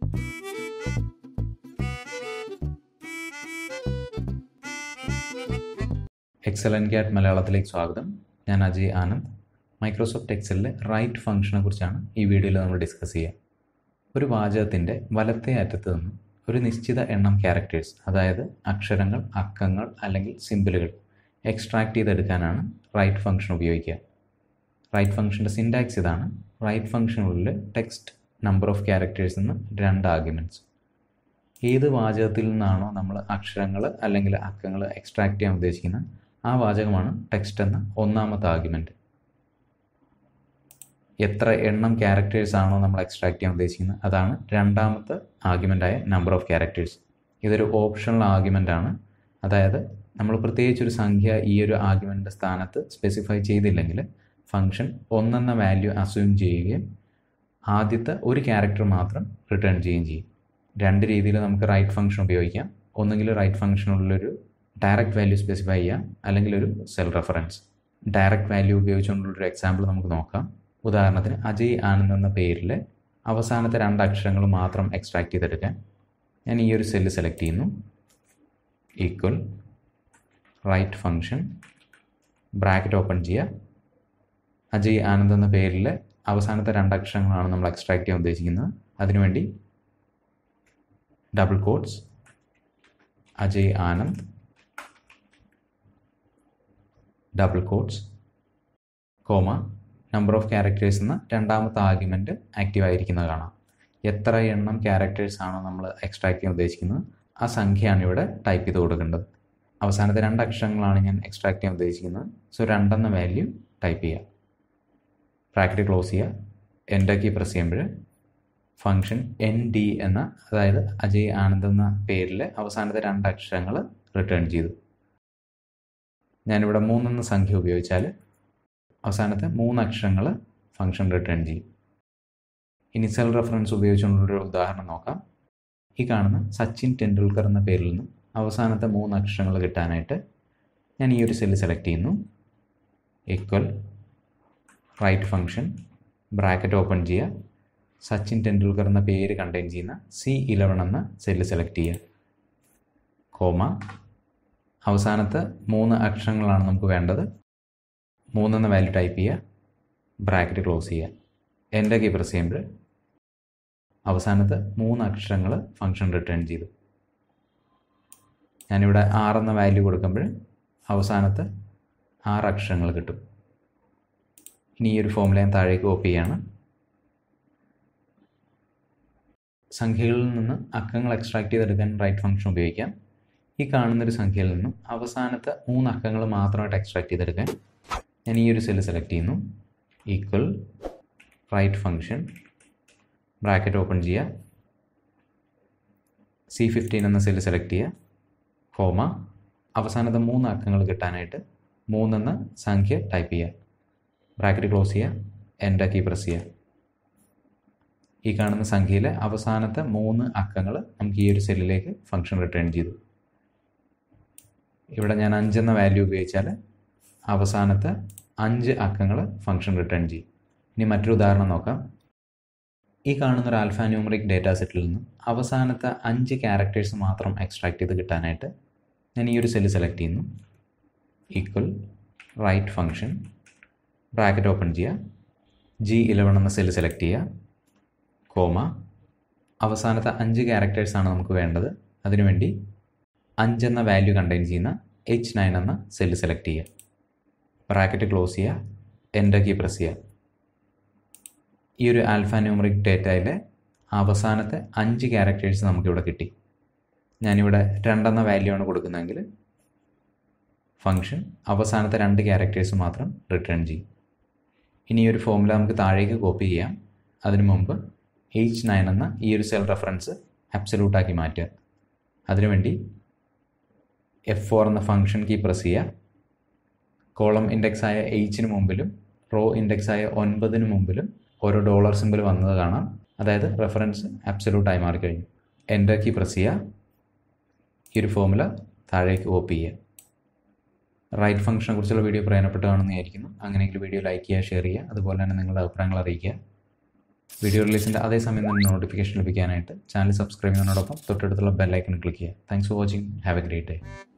എക്സലൻ cat മലയാളത്തിലേക്ക് സ്വാഗതം ഞാൻ അജയ് ആനന്ദ് മൈക്രോസോഫ്റ്റ് എക്സലിലെ റൈറ്റ് ഫംഗ്ഷനെ കുറിച്ചാണ് ഈ വീഡിയോയിൽ നമ്മൾ ഡിസ്കസ് ചെയ്യുക ഒരു വാചകത്തിൻ്റെ വലത്തെ അറ്റത്ത് നിന്ന് ഒരു നിശ്ചിത എണ്ണം ക്യാരക്ടേഴ്സ് അതായത് അക്ഷരങ്ങൾ അക്കങ്ങൾ അല്ലെങ്കിൽ സിമ്പിളുകൾ എക്സ്ട്രാക്ട് ചെയ്തെടുക്കാനാണ് റൈറ്റ് ഫംഗ്ഷൻ ഉപയോഗിക്കുക റൈറ്റ് ഫംഗ്ഷൻ്റെ സിൻടാക്സ് ഇതാണ് റൈറ്റ് ഫംഗ്ഷനുള്ളിൽ ടെക്സ്റ്റ് നമ്പർ ഓഫ് ക്യാരക്ടേഴ്സ് എന്ന് രണ്ട് ആർഗ്യുമെൻറ്റ്സ് ഏത് വാചകത്തിൽ നിന്നാണോ നമ്മൾ അക്ഷരങ്ങൾ അല്ലെങ്കിൽ അക്കങ്ങൾ എക്സ്ട്രാക്ട് ചെയ്യാൻ ഉദ്ദേശിക്കുന്നത് ആ വാചകമാണ് ടെക്സ്റ്റ് എന്ന ഒന്നാമത്തെ ആർഗ്യുമെൻറ്റ് എത്ര എണ്ണം ക്യാരക്ടേഴ്സ് ആണോ നമ്മൾ എക്സ്ട്രാക്ട് ചെയ്യാൻ ഉദ്ദേശിക്കുന്നത് അതാണ് രണ്ടാമത്തെ ആർഗ്യുമെൻ്റായ നമ്പർ ഓഫ് ക്യാരക്ടേഴ്സ് ഇതൊരു ഓപ്ഷണൽ ആർഗ്യുമെൻ്റ് ആണ് അതായത് നമ്മൾ പ്രത്യേകിച്ച് ഒരു സംഖ്യ ഈ ഒരു ആർഗ്യുമെൻ്റിൻ്റെ സ്ഥാനത്ത് സ്പെസിഫൈ ചെയ്തില്ലെങ്കിൽ ഫംഗ്ഷൻ ഒന്നെന്ന വാല്യൂ അസ്യൂം ചെയ്യുകയും ആദ്യത്തെ ഒരു ക്യാരക്ടർ മാത്രം റിട്ടേൺ ചെയ്യുകയും ചെയ്യും രണ്ട് രീതിയിൽ നമുക്ക് റൈറ്റ് ഫംഗ്ഷൻ ഉപയോഗിക്കാം ഒന്നുകിൽ റൈറ്റ് ഫംഗ്ഷനുള്ളൊരു ഡയറക്റ്റ് വാല്യൂ സ്പെസിഫൈ ചെയ്യാം അല്ലെങ്കിൽ ഒരു സെൽ റെഫറൻസ് ഡയറക്റ്റ് വാല്യൂ ഉപയോഗിച്ചുകൊണ്ടുള്ളൊരു എക്സാമ്പിൾ നമുക്ക് നോക്കാം ഉദാഹരണത്തിന് അജയ് ആനന്ദ് എന്ന പേരിൽ അവസാനത്തെ രണ്ട് അക്ഷരങ്ങൾ മാത്രം എക്സ്ട്രാക്ട് ചെയ്തെടുക്കാൻ ഞാൻ ഈ ഒരു സെല്ല് സെലക്ട് ചെയ്യുന്നു equal right function bracket open ചെയ്യുക അജയ് ആനന്ദ് എന്ന പേരിൽ അവസാനത്തെ രണ്ട് അക്ഷരങ്ങളാണ് നമ്മൾ എക്സ്ട്രാക്ട് ചെയ്യാൻ ഉദ്ദേശിക്കുന്നത് അതിനുവേണ്ടി double quotes Ajay Anand double quotes comma number of characters എന്ന രണ്ടാമത്തെ ആർഗ്യുമെൻറ്റ് ആക്റ്റീവ് ആയിരിക്കുന്നത് കാണാം എത്ര എണ്ണം ക്യാരക്ടേഴ്സ് ആണോ നമ്മൾ എക്സ്ട്രാക്ട് ചെയ്യാൻ ഉദ്ദേശിക്കുന്നത് ആ സംഖ്യയാണ് ഇവിടെ ടൈപ്പ് ചെയ്ത് കൊടുക്കേണ്ടത് അവസാനത്തെ രണ്ട് അക്ഷരങ്ങളാണ് ഞാൻ എക്സ്ട്രാക്ട് ചെയ്യാൻ ഉദ്ദേശിക്കുന്നത് സോ രണ്ടെന്ന വാല്യൂ ടൈപ്പ് ചെയ്യുക ബ്രാക്കറ്റ് ക്ലോസ് ചെയ്യുക എൻ്റർ കീ പ്രസ് ചെയ്യുമ്പോൾ ഫംഗ്ഷൻ എൻ ഡി എന്ന അതായത് അജയ് ആനന്ദ് എന്ന പേരിൽ അവസാനത്തെ രണ്ട് അക്ഷരങ്ങൾ റിട്ടേൺ ചെയ്തു ഞാനിവിടെ മൂന്നെന്ന സംഖ്യ ഉപയോഗിച്ചാൽ അവസാനത്തെ മൂന്ന് അക്ഷരങ്ങൾ ഫംഗ്ഷൻ റിട്ടേൺ ചെയ്യും ഇനി സെൽ റെഫറൻസ് ഉപയോഗിച്ചുകൊണ്ടുള്ളൊരു ഉദാഹരണം നോക്കാം ഈ കാണുന്ന സച്ചിൻ ടെണ്ടുൽക്കർ എന്ന പേരിൽ നിന്നും അവസാനത്തെ മൂന്ന് അക്ഷരങ്ങൾ കിട്ടാനായിട്ട് ഞാൻ ഈ ഒരു സെല്ല് സെലക്ട് ചെയ്യുന്നു equal right function bracket open ചെയ്യുക സച്ചിൻ ടെണ്ടുൽക്കർ എന്ന പേര് കണ്ടെയ്ൻ ചെയ്യുന്ന സി ഇലവൻ എന്ന സെല്ല് സെലക്ട് ചെയ്യുക കോമ അവസാനത്തെ മൂന്ന് അക്ഷരങ്ങളാണ് നമുക്ക് വേണ്ടത് മൂന്നെന്ന വാല്യൂ ടൈപ്പ് ചെയ്യുക ബ്രാക്കറ്റ് ക്ലോസ് ചെയ്യുക എൻ്റെ കീ പ്രസ് ചെയ്യുമ്പോൾ അവസാനത്തെ മൂന്ന് അക്ഷരങ്ങൾ ഫംഗ്ഷൻ റിട്ടേൺ ചെയ്തു ഞാനിവിടെ ആറെന്ന വാല്യൂ കൊടുക്കുമ്പോൾ അവസാനത്തെ ആറ് അക്ഷരങ്ങൾ കിട്ടും ഇനി ഈ ഒരു ഫോമുല ഞാൻ താഴേക്ക് കോപ്പി ചെയ്യാണ് സംഖ്യകളിൽ നിന്ന് അക്കങ്ങൾ എക്സ്ട്രാക്ട് ചെയ്തെടുക്കാൻ റൈറ്റ് ഫംഗ്ഷൻ ഉപയോഗിക്കാം ഈ കാണുന്നൊരു സംഖ്യയിൽ നിന്നും അവസാനത്തെ മൂന്ന് അക്കങ്ങൾ മാത്രമായിട്ട് എക്സ്ട്രാക്ട് ചെയ്തെടുക്കാൻ ഞാൻ ഈ ഒരു സെല്ല് സെലക്ട് ചെയ്യുന്നു equal right function bracket open ചെയ്യുക സി ഫിഫ്റ്റീൻ എന്ന സെല്ല് സെലക്ട് ചെയ്യുക കോമ അവസാനത്തെ മൂന്ന് അക്കങ്ങൾ കിട്ടാനായിട്ട് മൂന്നെന്ന സംഖ്യ ടൈപ്പ് ചെയ്യുക ബ്രാക്കറ്റ് ക്ലോസ് ചെയ്യുക എൻ്റർ കീ പ്രസ് ചെയ്യുക ഈ കാണുന്ന സംഖ്യയിലെ അവസാനത്തെ മൂന്ന് അക്കങ്ങൾ നമുക്ക് ഈ ഒരു സെല്ലിലേക്ക് ഫംഗ്ഷൻ റിട്ടേൺ ചെയ്തു ഇവിടെ ഞാൻ അഞ്ചെന്ന വാല്യൂ ഉപയോഗിച്ചാൽ അവസാനത്തെ അഞ്ച് അക്കങ്ങൾ ഫംഗ്ഷൻ റിട്ടേൺ ചെയ്യും ഇനി മറ്റൊരു ഉദാഹരണം നോക്കാം ഈ കാണുന്ന ഒരു ആൽഫാ ന്യൂമറിക് ഡേറ്റാ സെറ്റിൽ നിന്നും അവസാനത്തെ അഞ്ച് ക്യാരക്ടേഴ്സ് മാത്രം എക്സ്ട്രാക്ട് ചെയ്ത് കിട്ടാനായിട്ട് ഞാൻ ഈ ഒരു സെല്ല് സെലക്ട് ചെയ്യുന്നു equal right function bracket open ചെയ്യുക ജി ഇലവൻ എന്ന സെല്ല് സെലക്ട് ചെയ്യുക കോമ അവസാനത്തെ അഞ്ച് ക്യാരക്ടേഴ്സാണ് നമുക്ക് വേണ്ടത് അതിനുവേണ്ടി അഞ്ചെന്ന വാല്യൂ കണ്ടെയ്ൻ ചെയ്യുന്ന എച്ച് നയൻ എന്ന സെല്ല് സെലക്ട് ചെയ്യുക ബ്രാക്കറ്റ് ക്ലോസ് ചെയ്യുക എൻ്റർ കീ പ്രസ് ചെയ്യുക ഈ ഒരു ആൽഫ ന്യൂമറിക് ഡേറ്റയിലെ അവസാനത്തെ അഞ്ച് ക്യാരക്ടേഴ്സ് നമുക്കിവിടെ കിട്ടി ഞാനിവിടെ രണ്ടെന്ന വാല്യൂ ആണ് കൊടുക്കുന്നതെങ്കിൽ ഫംഗ്ഷൻ അവസാനത്തെ രണ്ട് ക്യാരക്ടേഴ്സ് മാത്രം റിട്ടേൺ ചെയ്യും ഇനി ഈ ഒരു ഫോമുല നമുക്ക് താഴേക്ക് കോപ്പി ചെയ്യാം അതിനു മുമ്പ് എച്ച് നയൻ എന്ന ഈ ഒരു സെൽ റെഫറൻസ് അബ്സല്യൂട്ടാക്കി മാറ്റുക അതിനുവേണ്ടി എഫ് ഫോർ എന്ന ഫംഗ്ഷൻ കീ പ്രസ് ചെയ്യുക കോളം ഇൻഡെക്സ് ആയ എയ്ച്ചിന് മുമ്പിലും റോ ഇൻഡെക്സ് ആയ ഒൻപതിന് മുമ്പിലും ഓരോ ഡോളർ സിമ്പിൾ വന്നത് കാണാം അതായത് റെഫറൻസ് അബ്സല്യൂട്ടായി മാറിക്കഴിഞ്ഞു എൻ്റർ കീ പ്രസ് ചെയ്യുക ഈ ഒരു ഫോമുല താഴേക്ക് കോപ്പി ചെയ്യുക റൈറ്റ് ഫംഗ്ഷനെ കുറിച്ചുള്ള വീഡിയോ പ്രയോജനപ്പെട്ടതാണെന്ന് വിചാരിക്കുന്നു അങ്ങനെയെങ്കിൽ വീഡിയോ ലൈക്ക് ചെയ്യുക ഷെയർ ചെയ്യുക അതുപോലെ തന്നെ നിങ്ങളുടെ അഭിപ്രായങ്ങൾ അറിയിക്കുക വീഡിയോ റിലീസിൻ്റെ അതേ സമയം തന്നെ നോട്ടിഫിക്കേഷൻ ലഭിക്കാനായിട്ട് ചാനൽ സബ്സ്ക്രൈബ് ചെയ്യുന്നതിനോടൊപ്പം തൊട്ടടുത്തുള്ള ബെല്ലൈക്കൺ ക്ലിക്ക് ചെയ്യുക thanks for watching have a great day